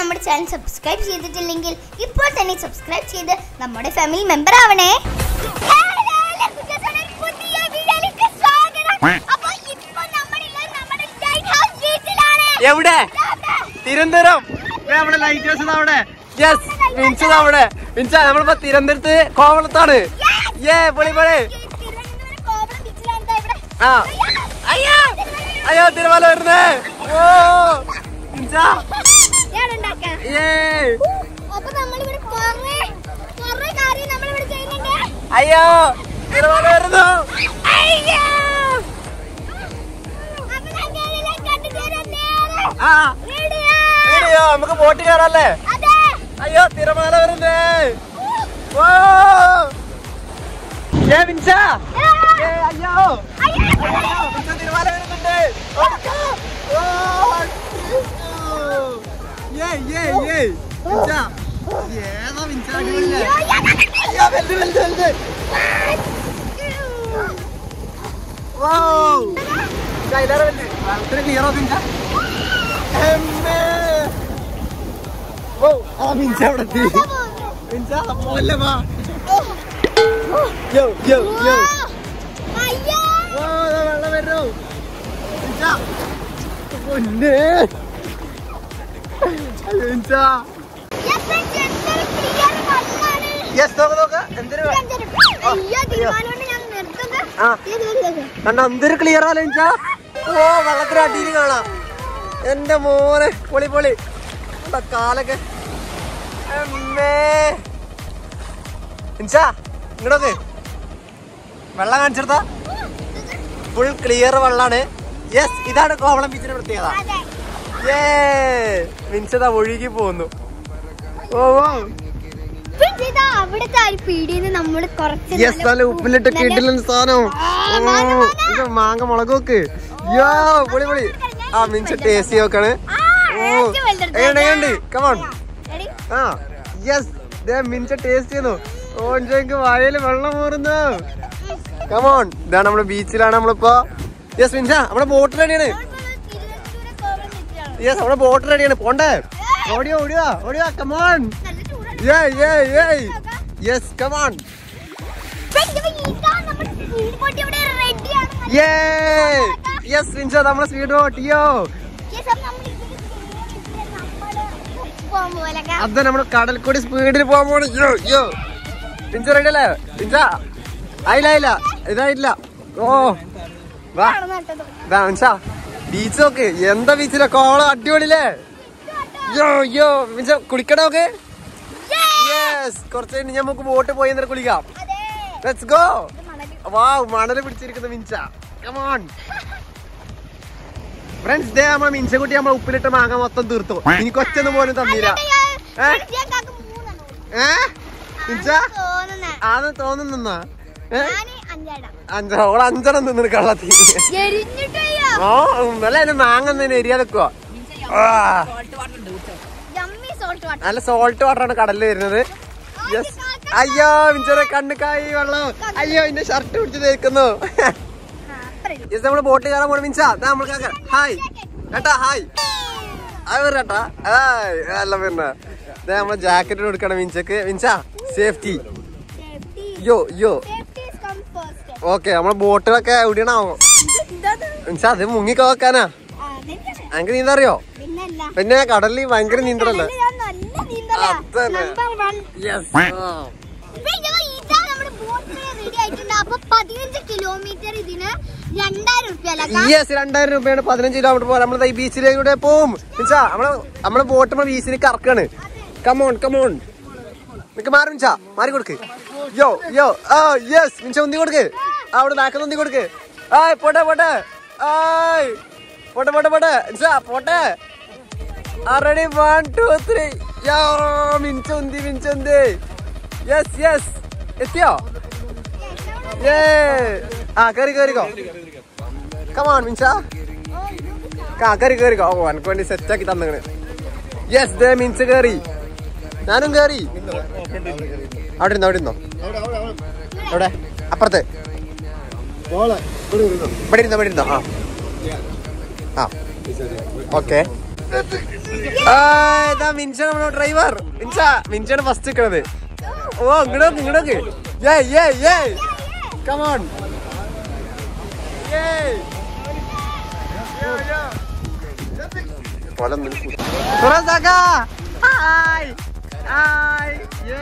നമ്മുടെ channel subscribe ചെയ്തിട്ടില്ലെങ്കിൽ ഇപ്പോൾ തന്നെ സബ്സ്ക്രൈബ് ചെയ്ത് നമ്മുടെ ഫാമിലി മെമ്പർ ആവണേ ഹലോ, കുട്ടികളെ, പുതിയ വീഡിയോയിലേക്ക് സ്വാഗതം. അപ്പോൾ ഇപ്പോൾ നമ്മളുള്ളത് നമ്മുടെ ലൈറ്റ് ഹൗസ് ബീച്ചിലാണ്. എവിടെ തിരുവനന്തപുരം ദേ നമ്മുടെ ലൈറ്റ് ഹൗസ് അവിടെ യെസ് മിൻസ് അവിടെ മിൻസ നമ്മളിപ്പോ തിരുവനന്തപുരത്ത് കോവളത്താണ് ഏ പൊളി പൊളി ഈ തിരുവനന്തപുരം കോവളം ബീച്ചിലാണ് ദാ ഇവിടെ. ആ അയ്യോ, അയ്യോ തിരുമല വരുന്നേ ഓ മിൻസ ഞാനുണ്ടാക്കാം. ഏ അപ്പൊ നമ്മളിവിടെ കുറേ കുറേ കാര്യം നമ്മളിവിടെ ചെയ്യുന്നുണ്ട് അയ്യോ തിരുമല വരുന്നു അയ്യോ അപ്പൊ ഞാൻ കേരളം കണ്ടുതരാം നേരെ. ആ റെഡിയാ? വീഡിയോ നമുക്ക് ബോട്ട് കയറല്ലേ അതെ. അയ്യോ തിരമാല വരുന്നേ ഓ ഏ മിൻസ ഏ അയ്യോ അയ്യോ. മിൻസ തിരമാല വരുന്നുണ്ട് ഓടിക്കോ. ഓ, ഏ, ഏ, ഏ. മിൻസ. ഏതാ മിൻസ അടിപൊളിയല്ലേ? അയ്യോ, വലുത്, വലുത്, വലുത്. വൗ. മിൻസ, ഇതാരാ വലുത്? ആ, ഇത്രയും clear ആക്ക് മിൻസ. എമ്മേ. വൗ, ആ മിൻസ അവിടെ എത്തി. മിൻസ, പോലെ വാ. യോ, യോ, യോ. അയ്യോ. ഓ, ദാ വെള്ളം വരുന്നു. മിൻസ. പൊന്നേ. അയ്യോ, മിൻസ. എത്ര ചെറുതൊരു clear കണ്ണാണ്. Yes, നോക്ക്, നോക്ക്. എന്തൊരു വെ- ചെറുതൊരു- അയ്യോ, തീരുമാനമുണ്ട് ഞാൻ നിർത്തുന്നത്. ആ. ഇത് ഇത് ഇത്. കണ്ട എന്തൊരു ക്ലിയർ ആലോ മിൻസ. ഓ വെള്ളത്തിന് അടിയിൽ കാണാം എന്റെ മോനെ പൊളി പൊളി എന്താ കാലൊക്കെ അമ്മേ മിൻസ ഇങ്ങോട്ടൊക്കെ വെള്ളം കാണിച്ചെടുത്താ ഫുൾ ക്ലിയർ വെള്ളാണ് യെസ് ഇതാണ് കോവളം ബീച്ചിന്റെ പ്രത്യേകത അതെ. ഏ മിൻസത ഒഴുകി പോകുന്നു ഓ ഓ പിന്നെ ഇതാ അവിടുത്തെ ആ ഒരു പീടിയെന്ന് നമ്മള് കുറച്ച് യെസ് നല്ല ഉപ്പിലിട്ട് കിടിലൻ സാധനം ആ, ഓ, മാങ്ങ, മാങ്ങ. ഇത് മാങ്ങ മുളക് വെക്ക് യോ പൊളി പൊളി ആ മിൻസ ടേസ്റ്റ് നോക്കാണ് ആ, ഓ ഏറ്റവും വലുത് എങ്ങണ്ട് എങ്ങണ്ട് കമോൺ Ready? ആ യെസ് ദേ മിൻസ ടേസ്റ്റ് ചെയ്യുന്നു ഓ എനിക്ക് വായല് വെള്ളം മൂറുന്നു കമോൺ ഇതാണ് നമ്മുടെ ബീച്ചിലാണ് നമ്മളിപ്പോ യെസ് മിൻസ നമ്മുടെ ബോട്ട് റെഡിയാണ് തിരുവനന്തപുരം കോവളം ബീച്ചിലാണ്. യെസ് നമ്മുടെ ബോട്ട് റെഡിയാണ് പോണ്ടേ ഓടിയോ ഓടിയോ ഓടിയോ കമോൺ നല്ല ചൂടാണ്. യേ യേ യേ യെസ് കമോൺ പിന്നെ ഇതാ നമ്മുടെ speed boat ഇവിടെ ready ആണ്. നല്ല യേ യെസ് മിൻസ നമ്മുടെ സ്പീഡ് ബോട്ട് യോ Yes, അപ്പൊ നമ്മൾ ഇതില് കേറിയിട്ട് നമ്മള് പോകാൻ പോവലൊക്കെ. അത് നമ്മുടെ കടൽ കൂടി സ്പീഡിൽ പോകാൻ പോണ യോ യോ പിഞ്ച റെഡി അല്ലേ പിഞ്ച ആയില്ല ആയില്ല ഇതായില്ല ഓ വാ നടന്ന് നട്ടത്. ഇതാ മിൻസ ബീച്ച് നോക്ക് എന്താ ബീച്ചിലെ കോളം അടിപൊളിയല്ലേ യോ യോ മിൻസ കുളിക്കണോക്ക് യെസ് കുറച്ച് കഴിഞ്ഞ് നമുക്ക് ബോട്ട് പോയി എന്നിട്ട് കുളിക്കാം അതെ. ലെറ്റ്സ് ഗോ ഇത് മണല്. വാ മണല് പിടിച്ചിരിക്കുന്ന മിൻസ കമോൺ ഫ്രണ്ട്സ് ദേ നമ്മളെ മിൻസക്കുട്ടി നമ്മളെ ഉപ്പിലിട്ട മാങ്ങ മൊത്തം തീർത്തു എനിക്ക് ഒറ്റൊന്നും പോലും തന്നില്ല അല്ലാണ്ട് ഞാൻ- ഏ? ഞാൻ കാക്ക മൂന്നെണ്ണം. ഏ മിൻസ ആണെന്ന് തോന്നുന്നെ. ആന്ന് തോന്നുന്നാ ഏ ഞാന് അഞ്ചെണ്ണം. അഞ്ച ഓള് അഞ്ചെണ്ണം തിന്നിട്ട് കള്ളത്തി എരിഞ്ഞിട്ടയ്യോ. ഓ നല്ല അതിന് മാങ്ങ തന്നെ എരിയാതെക്കുവാ Yummy salt water. നല്ല സോൾട്ട് വാട്ടറാണ് കടലിൽ വരുന്നത് യെസ് അയ്യോ മിൻസറെ കണ്ണുക്കായി വെള്ളം അയ്യോ എന്റെ ഷർട്ട് പിടിച്ച് തേക്കുന്നു ആ, അത്രേ ഉള്ളൂ. യെസ് നമ്മള് ബോട്ട് കയറാൻ പോണ മിൻസ ദാ നമ്മൾ കേക്കാം ഹായ് കേട്ടാ ഹായ് അത് കേട്ടാ ഹായ് അല്ല പിന്നെ ദേ നമ്മളെ ജാക്കറ്റ് കൊടുക്കണം മിൻസക്ക് മിൻസ സേഫ്റ്റി Safety. യോ യോ Safety is come first. Okay നമ്മളെ ബോട്ടിലൊക്കെ എവിടെയാണാവോ ഇത് ഇതത്. മിൻസ അത് മുങ്ങിക്ക് നോക്കാനാ ആ, അതെനിക്കറിയാം. എനിക്ക് നീന്തറിയോ പിന്നല്ല. പിന്നെ കടലിൽ ഭയങ്കര നീന്തലല്ലേ കടലിൽ ഞാൻ നല്ല നീന്തലാ. അതന്നെ. Number one. യെസ് പിന്നെ ഇതാ നമ്മുടെ boat ready ആയിട്ടുണ്ട്. അപ്പൊ 15 കിലോമീറ്റർ ഇതിന് രണ്ടായിരം റുപ്യ യെസ് രണ്ടായിരം രൂപയാണ് പതിനഞ്ച് കിലോമീറ്റർ പോലെ നമ്മൾ ഈ ബീച്ചിലേക്ക് പോവും മിൻസാ നമ്മളെ നമ്മളെ ബോട്ട് നമ്മളെ ബീച്ചിൽ കറക്കാണ് കമോൺ കമോൺ നിനക്ക് മാറി മിൻസാ മാറി കൊടുക്ക് യോ യോ ആ യെസ് മിൻസ ഉന്തി കൊടുക്ക് ആ, അവിടെ നാക്കുന്ന ഉന്തി കൊടുക്ക് ആയ് പോട്ടെ പോട്ടെ ആയ് പോട്ടെ പോട്ടെ പോട്ടെ മിൻസാ പോട്ടെ ആ റെഡി വൺ ടു ത്രീ യോ മിൻസ ഉന്തി മിൻസ ഉന്തി യെസ് യെസ് എത്തിയോ ഏ ആ കയറി കയറിക്കോ കമാൺ മിൻസ ആ കയറി കയറിക്കോ ഓ എനിക്ക് വേണ്ടി സെറ്റ് ആക്കി തന്നങ്ങനെ യെസ് ദേ മിൻസ് കയറി ഞാനും കയറി അവിടെ ഇരുന്നോ അവിടെ ഇരുന്നോ എവിടെ അപ്പുറത്ത് ഇവിടെ ഇരുന്നോ ഇവിടെ ഇരുന്നോ ആ ആ ഓക്കെ ആ, ഇതാ മിൻസ നമ്മുടെ ഡ്രൈവർ മിൻസ മിൻസാണ് ഫസ്റ്റ് നിൽക്കണത് ഓ ഇങ്ങോട്ട് ഇങ്ങോട്ട് ഏ ഏ ഏ കമോൺ ഹായ് ഹായ്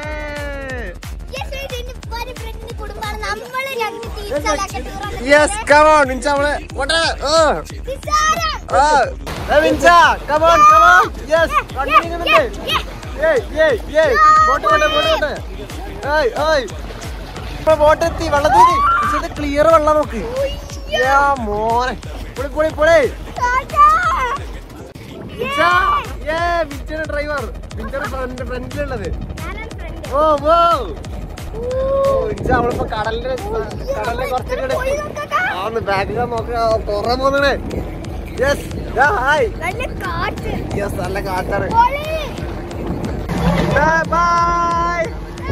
കുടുംബാണ് നമ്മള് രണ്ട് ടീച്ചറാക്കി യെസ് കമോൺ മിൻസ നമ്മള് പോട്ടെ ഓ ആ ഏ, മിൻസ കമോൺ കമോൺ യെസ് വണ്ടി നീങ്ങുന്നുണ്ട് ഏയ് ഏയ് ഏയ് പോട്ടെ പോട്ടെ പോട്ടെ പോട്ടെ ഏയ് ഏയ് ഇപ്പൊ ബോട്ട് എത്തി വെള്ളത്തിൽ ഇത് ക്ലിയർ വെള്ളം നോക്ക് യാ മോനെ പൊളി പൊളി പൊളി മിൻസ ഏ മിൻസയുടെ ഡ്രൈവർ മിൻസയുടെ ഫ്രണ്ട് ഫ്രണ്ടിലുള്ളത് ഓ ഓ ഓ മിൻസ നമ്മളിപ്പോ കടലിന്റെ കടലിലെ കുറച്ചൊക്കെ ആന്ന് ബാക്കിൽ നോക്കുക കൊറേ പോന്നേ യെസ് ഹായ് നല്ല കാറ്റ് യെസ് നല്ല കാറ്റാണ് പൊളി. ബൈ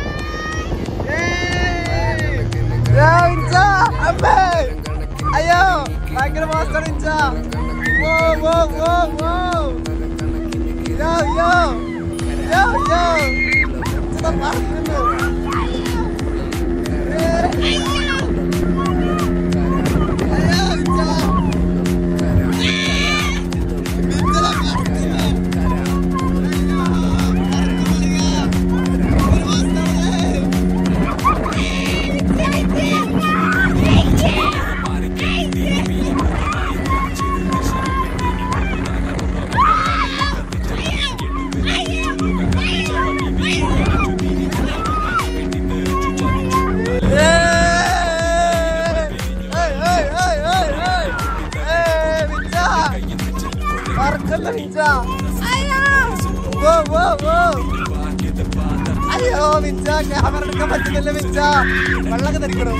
അയ്യോ ഭയങ്കര മാസ്റ്റാണ് ഇൻസ വോ വോ വോ വോ യോ യോ യോ യോ ഇതാ പറക്കുന്നു അയ്യോ ഇൻസ അയ്യോ മിച്ച ക്യാമറ എടുക്കാൻ പറ്റുന്നില്ല മിച്ച വെള്ളമൊക്കെ ധരിക്കണോ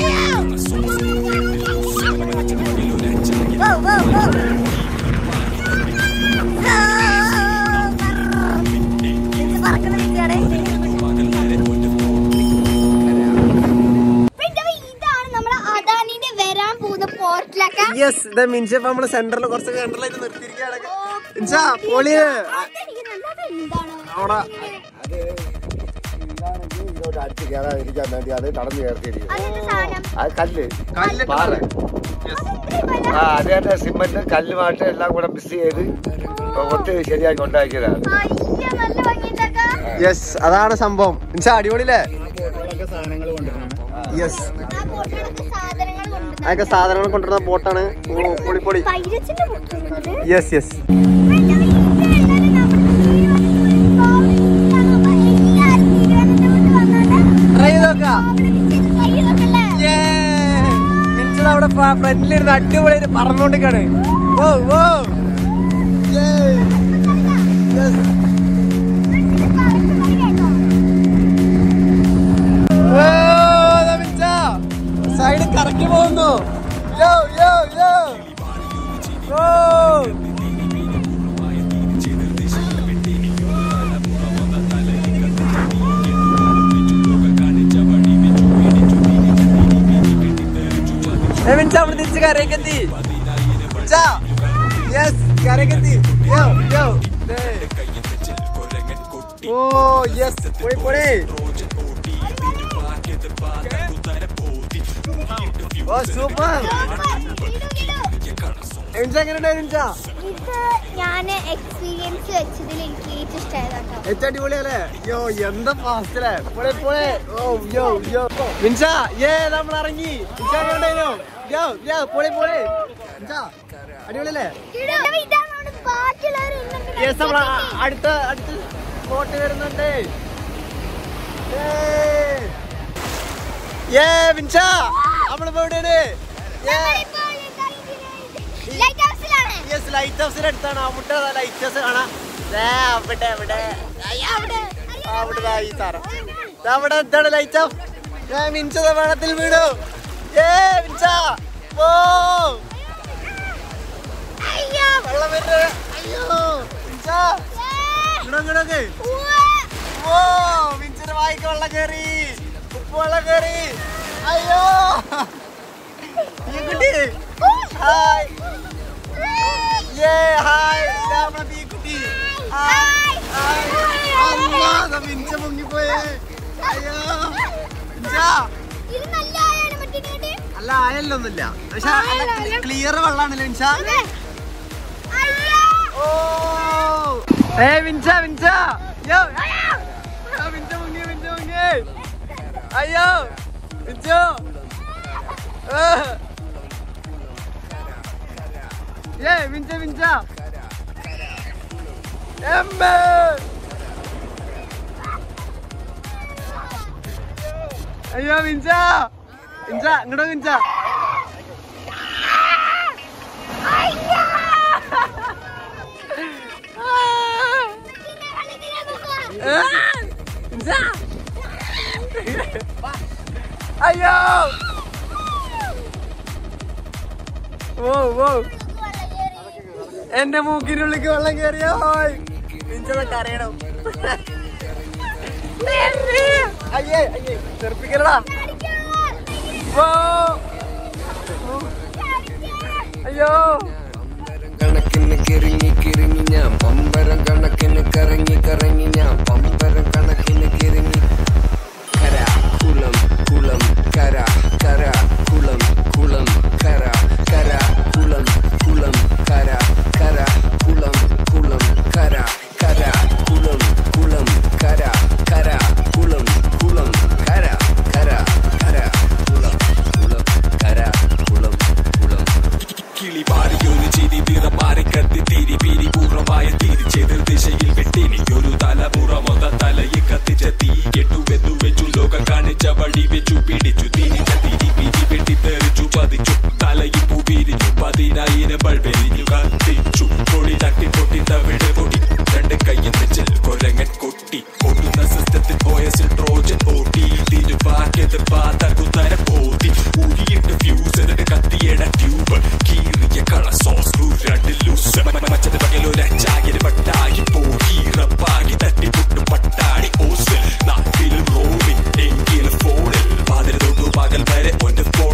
Whoa, whoa, whoa. ഇത് പറക്കുന്ന വിദ്യയാണ്. പിന്നെ ഇതാണ് നമ്മുടെ അദാനിന്റെ വരാൻ പോകുന്ന പോർട്ടിലൊക്കെ യെസ് ഇത് മിൻസ ഇപ്പൊ നമ്മള് സെന്ററിൽ കുറച്ച് സെന്ററിലായിട്ട് നിർത്തിയിരിക്കുകയാണ് മിൻസ പൊളിയ് എന്താണ് അവിടെ ഇതാണെങ്കിൽ ഇങ്ങോട്ട് അടിച്ച് കയറാതിരിക്കാൻ വേണ്ടി അത് കടന്നു കയറിയിരിക്കും അതെന്ത് സാധനം അത് കല്ല് കല്ലിട്ട് പാറ അതെന്ത് ആ അതേ സിമെന്റ് കല്ലുമായിട്ട് എല്ലാം കൂടെ മിക്സ് ചെയ്ത് ഒത്ത് ശരിയാക്കി ഉണ്ടാക്കിയതാണ് അയ്യ നല്ല ഭംഗിയുണ്ടാക്കാ യെസ് അതാണ് സംഭവം മിൻസ അടിപൊളിയല്ലേ യെസ് ആ ബോട്ടിലൊക്കെ സാധനങ്ങൾ കൊണ്ടുവന്നു അതൊക്കെ സാധനങ്ങൾ കൊണ്ടുവരുന്ന ബോട്ടാണ് ഓ പൊളി പൊളി പൈരച്ചിന്റെ ബോട്ടുള്ളത് യെസ് യെസ് ട്രൈ ചെയ്ത് നോക്കാം മിൻസ അവിടെ ഫ്രണ്ടിലിരുന്ന് അടിപൊളിയായിട്ട് പറന്നുകൊണ്ടിരിക്കാണ് ഓ ഓ സൈഡ് കറക്കി പോകുന്നു യോ യോ യോ ഓ മിൻസ അവിടെ തിരിച്ച് കരയ്ക്കെത്തി മിൻസ യെസ് കരയ്ക്കെത്തി യോ യോ ഓ യെസ് പോയി പോയി ഓ സൂപ്പർ മിൻസ എങ്ങനെയുണ്ടായിരുന്നു മിൻസ ഇത് ഞാൻ എക്സ്പീരിയൻസ് വെച്ചതിൽ എനിക്ക് ഏറ്റവും ഇഷ്ടമായതാട്ടോ ഏറ്റവും അടിപൊളിയല്ലേ യോ എന്താ ഫാസ്റ്റല്ലേ പോളെ പോളെ ഓ യോ യോ മിൻസ ഏ നമ്മൾ ഇറങ്ങി മിൻസ എങ്ങനെയുണ്ടായിരുന്നു യോ യോ പോളെ പോളെ മിൻസ അടിപൊളിയല്ലേ ഇതാണ് നമ്മുടെ ബാക്കിയുള്ളവർ യെസ് നമ്മൾ അടുത്ത അടുത്ത സ്പോട്ട് വരുന്നുണ്ട് ഏ മിൻസ നമ്മളിപ്പോ എവിടെയാണ് ലൈറ്റ് ഹൗസിലാണ് യെസ് ലൈറ്റ് ഹൗസിന്റെ അടുത്താണ് അവിടെ ലൈറ്റ് ഹൗസ് കാണാം ദേ, അവിടെ അവിടെ അയ്യ, അവിടെ ആ, അവിടെ ദാ ഈ സാറ അവിടെ എന്താണ് ലൈറ്റ് ഹൗസ് ഞാൻ മിൻസ ദാ വെള്ളത്തിൽ വീണു ഏ മിൻസ ഓ അയ്യോ വെള്ളം വരുന്നത് അയ്യോ മിൻസ ഇങ്ങടോ ഇങ്ങടോക്ക് ഓ മിൻസിന്റെ വായിക്ക് വെള്ളം കയറി ഉപ്പ് വെള്ളം കയറി അയ്യോ ഈ കുട്ടി ഹായ് Yeah, hi. ഇതാ നമ്മുടെ തീക്കുട്ടി. Hi. Hi. അല്ലാ, ദാ മിഞ്ച മുങ്ങിപ്പോയേ. അയ്യോ. മിഞ്ച. ഇത് നല്ല ആയാണ് മറ്റേ ഇങ്ങോട്ട്. അല്ല ആയല്ലൊന്നുമില്ല പക്ഷെ ആയല്ലോ. ക്ലിയർ വെള്ളാണല്ലോ മിഞ്ച അതെ. അയ്യോ. ഓ ഏ മിഞ്ച മിഞ്ച യോ അയ്യോ. ആ, മിഞ്ച മുങ്ങി മിഞ്ച മുങ്ങി അയ്യോ മിഞ്ചോ ഏ. ഏ മിഞ്ച മിഞ്ച എമ്മേ അയ്യോ മിഞ്ച മിഞ്ച ഇങ്ങോട്ടോ മിഞ്ച പിന്നെ കളിക്കാൻ പോവാ. ഏ, മിഞ്ച അയ്യോ ഓ ഓ എന്റെ മൂക്കിനുള്ളിക്ക് വെള്ളം കയറിയോ മിഞ്ചത കരയണം അയ്യേ അയ്യേ തെറിപ്പിക്കലടാ ഓ അയ്യോ കണക്കിന് കിറങ്ങി കിറങ്ങി ഞാൻ പമ്പരം കണക്കിന് കറങ്ങി കറങ്ങി ഞാൻ പമ്പരം കണക്കിന് കിറങ്ങി കര കുളം കുളം കര കര കുളം കുളം കര കര കുളം കുളം കര കര കുളം കുളം കര കര കുളം കുളം കര കര കുളം കുളം കര കര കര കുളം കുളം കര കുളം കുളം കിളി പാറിയൊരു ചിരി നിറമാറി കത്തി തിരി പിരി പൂർണ്ണമായ തിരിച്ചെതിർ ദിശയിൽ വെട്ടിനിക്കൊരു തലമുറ മൊത തലയിൽ കത്തിച്ച തീ കെട്ടു വെന്നു വെച്ചു ലോകം കാണിച്ച വഴി വെച്ചു പിടിച്ചു തിരിച്ച തിരി പിരി വെട്ടി തെറിച്ചു പതിച്ചു തലയിൽ പൂ പിരിഞ്ഞു പതിനായിരം ബൾബെരിഞ്ഞു കത്തിച്ചു പൊടി തട്ടി പൊട്ടി തവിട് പൊടി രണ്ട് കയ്യിൽ വെച്ചിൽ കൊരങ്ങൻ കൊട്ടി ഒട്ടുന്ന സിസ്റ്റത്തിൽ പോയ ട്രോജൻ ഓട്ടി തിരുവാക്കിയത് പാതകുത്തര പോതി ഉരിയിട്ട് ഫ്യൂസ് എന്നിട്ട് കത്തിയട ട്യൂബ് കീറിയ കള സോസ് രണ്ട് ലൂസ് മച്ചത് പകലൊരു അച്ചാകിന് പട്ടാകി പോയി റപ്പാകി തട്ടി പൊട്ടു പട്ടാടി ഓസ് നാട്ടിലും റോമിൽ എങ്കിലും ഫോണിൽ പാതിര തൊട്ടു പകൽ വരെ ഒന്റെ ഫോൺ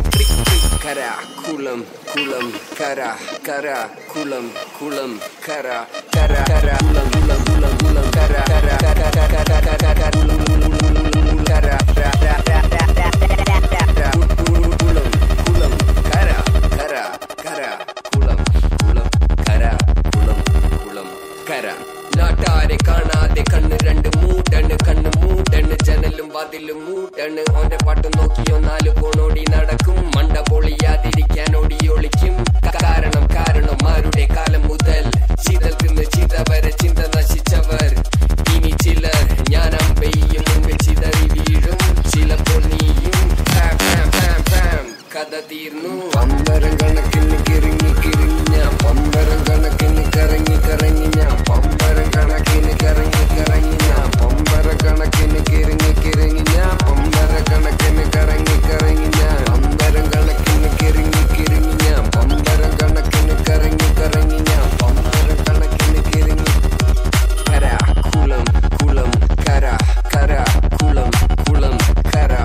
കര കുളം കുളം കര കര കുളം കുളം കര കര കര കുളം കുളം കുളം കുളം കര കര കര കര കര കര കുളം കുളം കുളം കുളം കര ര ര ര ര ര ര ര കുളം കുളം കര കര കര കുളം കുളം കര കുളം കുളം കര നാട്ടാരെ കാണാതെ കണ്ണ് രണ്ട് മൂട്ടണ് കണ്ണ് മൂട്ടണ് ജനലും വാതിലും മൂട്ടണ് ഓന്റെ പാട്ട് നോക്കിയോ നാല് പോണോടി നടക്കും മണ്ട പൊളിയാതിരിക്കാൻ ഓടി ഒളിക്കും കാരണം കാരണം ആരുടെ കാലം മുതൽ ചിതൽ തിന്ന് ചിത വരെ ചിന്ത നശിച്ചവർ ഇനി ചിലർ ഞാൻ അമ്പെയ്യും മുൻപിൽ ചിതറി വീഴും ചിലപ്പോൾ നീയും പാം, പാം, പാം, പാം. കഥ തീർന്നു പമ്പരം കണക്കിന് കിറങ്ങി കിറങ്ങി ഞാൻ പമ്പരം കണക്കിന് കറങ്ങി കറങ്ങി ഞാൻ പമ്പരം കണക്കിന് കറങ്ങി കറങ്ങി ഞാൻ പമ്പരം